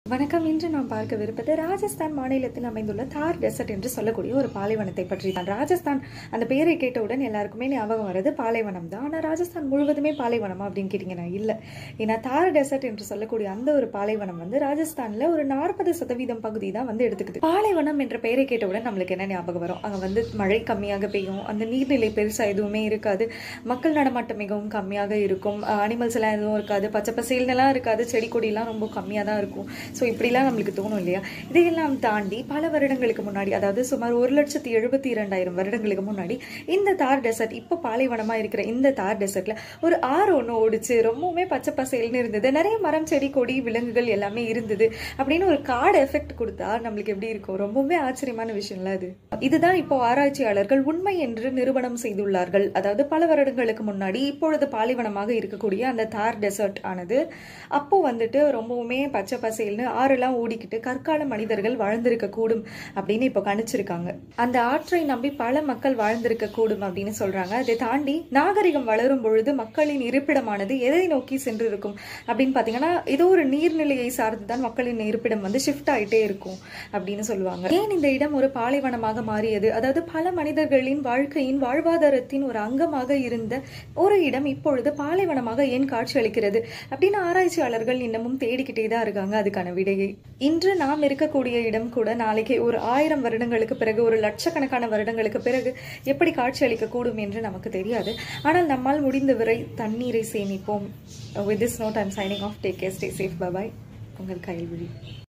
வணக்கம் இன்று நாம் பார்க்கவிருப்பது ராஜஸ்தான் மாநிலத்தில் அமைந்துள்ள தார் டெசர்ட் என்று சொல்லக்கூடிய ஒரு பாலைவனத்தை பற்றி தான் ராஜஸ்தான் அந்த பெயரை கேட்டவுடன் எல்லாருக்குமே ஞாபகம் வருது பாலைவனம் தான் ஆனால் ராஜஸ்தான் முழுவதுமே பாலைவனமா அப்படின்னு கேட்டிங்கன்னா இல்லை ஏன்னா தார் டெசர்ட் என்று சொல்லக்கூடிய அந்த ஒரு பாலைவனம் வந்து ராஜஸ்தானில் ஒரு நாற்பது சதவீதம் பகுதி தான் வந்து எடுத்துக்குது பாலைவனம் என்ற பெயரை கேட்டவுடன் நம்மளுக்கு என்ன ஞாபகம் வரும் அங்கே வந்து மழை கம்மியாக பெய்யும் அந்த நீர்நிலை பெருசாக எதுவுமே இருக்காது மக்கள் நடமாட்டம் மிகவும் கம்மியாக இருக்கும் அனிமல்ஸ் எல்லாம் எதுவும் இருக்காது பச்சை பசேல்னெல்லாம் இருக்காது செடி கொடியெல்லாம் ரொம்ப கம்மியாக தான் இருக்கும் ஸோ இப்படிலாம் நம்மளுக்கு தோணும் இல்லையா இதையெல்லாம் தாண்டி பல வருடங்களுக்கு முன்னாடி அதாவது சுமார் ஒரு லட்சத்தி எழுபத்தி இரண்டாயிரம் வருடங்களுக்கு முன்னாடி இந்த தார் டெசர்ட் இப்போ பாலைவனமாக இருக்கிற இந்த தார் டெசர்ட்ல ஒரு ஆறு ஒன்று ஓடிச்சு ரொம்பவுமே பச்சை பசேல்னு இருந்தது நிறைய மரம் செடி கொடி விலங்குகள் எல்லாமே இருந்தது அப்படின்னு ஒரு காடு எஃபெக்ட் கொடுத்தா நம்மளுக்கு எப்படி இருக்கும் ரொம்பவுமே ஆச்சரியமான விஷயம்ல அது இதுதான் இப்போ ஆராய்ச்சியாளர்கள் உண்மை என்று நிரூபணம் செய்துள்ளார்கள் அதாவது பல வருடங்களுக்கு முன்னாடி இப்பொழுது பாலைவனமாக இருக்கக்கூடிய அந்த தார் டெசர்ட் ஆனது அப்போ வந்துட்டு ரொம்பவுமே பச்சை பசேல்னு ஆறெல்லாம் ஓடிக்கிட்டு கற்கால மனிதர்கள் வாழ்ந்திருக்க கூடும் அப்படின்னு இப்போ கணிச்சிருக்காங்க அந்த ஆற்றை நம்பி பல மக்கள் வாழ்ந்திருக்க கூடும் அப்படின்னு சொல்றாங்க அதை தாண்டி நாகரிகம் வளரும் பொழுது மக்களின் இருப்பிடமானது எதை நோக்கி சென்று இருக்கும் அப்படின்னு பார்த்தீங்கன்னா ஏதோ ஒரு நீர்நிலையை சார்ந்து தான் மக்களின் இருப்பிடம் வந்து ஷிஃப்ட் ஆயிட்டே இருக்கும் அப்படின்னு சொல்லுவாங்க ஏன் இந்த இடம் ஒரு பாலைவனமாக மாறியது அதாவது பல மனிதர்களின் வாழ்க்கையின் வாழ்வாதாரத்தின் ஒரு அங்கமாக இருந்த ஒரு இடம் இப்பொழுது பாலைவனமாக ஏன் காட்சி அளிக்கிறது அப்படின்னு ஆராய்ச்சியாளர்கள் இன்னமும் தேடிக்கிட்டே தான் இருக்காங்க அதுக்கான விடையை இன்று நாம் இருக்கக்கூடிய இடம் கூட நாளைக்கு ஒரு ஆயிரம் வருடங்களுக்கு பிறகு ஒரு லட்சக்கணக்கான வருடங்களுக்கு பிறகு எப்படி காட்சி அளிக்கக்கூடும் என்று நமக்கு தெரியாது ஆனால் நம்மால் முடிந்தவரை தண்ணீரை சேமிப்போம் with this note I'm signing off take care stay safe bye bye உங்கள் கைல்விழி